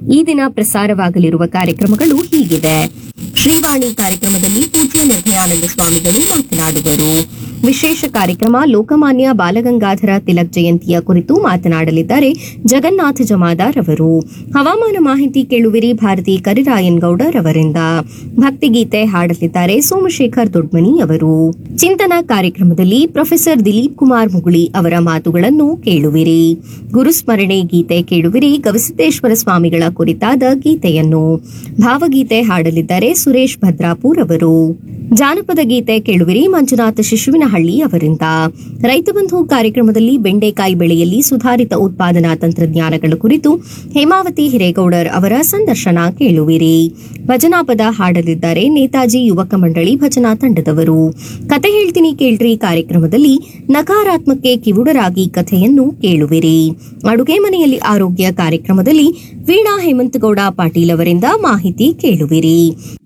ಈ ದಿನ ಪ್ರಸಾರವಾಗಲಿರುವ ಕಾರ್ಯಕ್ರಮಗಳು ಹೀಗಿದೆ ಶ್ರೀವಾಣಿ ಕಾರ್ಯಕ್ರಮದಲ್ಲಿ ಪೂಜ್ಯ ನಿರ್ಭಯಾನಂದ ಸ್ವಾಮಿಗಳು ಮಾತನಾಡುವರು ವಿಶೇಷ ಕಾರ್ಯಕ್ರಮ ಲೋಕಮಾನ್ಯ ಬಾಲಗಂಗಾಧರ ತಿಲಕ್ ಜಯಂತಿಯ ಕುರಿತು ಮಾತನಾಡಲಿದ್ದಾರೆ ಜಗನ್ನಾಥ ಜಮಾದಾರ್ ಅವರು ಹವಾಮಾನ ಮಾಹಿತಿ ಕೇಳುವಿರಿ ಭಾರತಿ ಕರಿರಾಯನ್ ಗೌಡರ್ ಅವರಿಂದ ಭಕ್ತಿಗೀತೆ ಹಾಡಲಿದ್ದಾರೆ ಸೋಮಶೇಖರ್ ದೊಡ್ಮನಿ ಅವರು ಚಿಂತನ ಕಾರ್ಯಕ್ರಮದಲ್ಲಿ ಪ್ರೊಫೆಸರ್ ದಿಲೀಪ್ ಕುಮಾರ್ ಮುಗುಳಿ ಅವರ ಮಾತುಗಳನ್ನು ಕೇಳುವಿರಿ ಗುರುಸ್ಮರಣೆ ಗೀತೆ ಕೇಳುವಿರಿ ಗವಿಸಿದ್ದೇಶ್ವರ ಸ್ವಾಮಿಗಳ ಕುರಿತಾದ ಗೀತೆಯನ್ನು ಭಾವಗೀತೆ ಹಾಡಲಿದ್ದಾರೆ ಸುರೇಶ್ ಭದ್ರಾಪುರ್ ಅವರು ಜಾನಪದ ಗೀತೆ ಕೇಳುವಿರಿ ಮಂಜುನಾಥ ಶಿಶುವಿನಹಳ್ಳಿ ಅವರಿಂದ ರೈತ ಬಂಧು ಕಾರ್ಯಕ್ರಮದಲ್ಲಿ ಬೆಂಡೆಕಾಯಿ ಬೆಳೆಯಲ್ಲಿ ಸುಧಾರಿತ ಉತ್ಪಾದನಾ ತಂತ್ರಜ್ಞಾನಗಳ ಕುರಿತು ಹೇಮಾವತಿ ಹಿರೇಗೌಡರ್ ಅವರ ಸಂದರ್ಶನ ಕೇಳುವಿರಿ ಭಜನಾ ಪದ ಹಾಡಲಿದ್ದಾರೆ ನೇತಾಜಿ ಯುವಕ ಮಂಡಳಿ ಭಜನಾ ತಂಡದವರು ಕತೆ ಹೇಳ್ತೀನಿ ಕೇಳ್ರಿ ಕಾರ್ಯಕ್ರಮದಲ್ಲಿ ನಕಾರಾತ್ಮಕ್ಕೆ ಕಿವುಡರಾಗಿ ಕಥೆಯನ್ನು ಕೇಳುವಿರಿ ಅಡುಗೆ ಮನೆಯಲ್ಲಿ ಆರೋಗ್ಯ ಕಾರ್ಯಕ್ರಮದಲ್ಲಿ ವೀಣಾ ಹೇಮಂತಗೌಡ ಪಾಟೀಲ್ ಅವರಿಂದ ಮಾಹಿತಿ ಕೇಳುವಿರಿ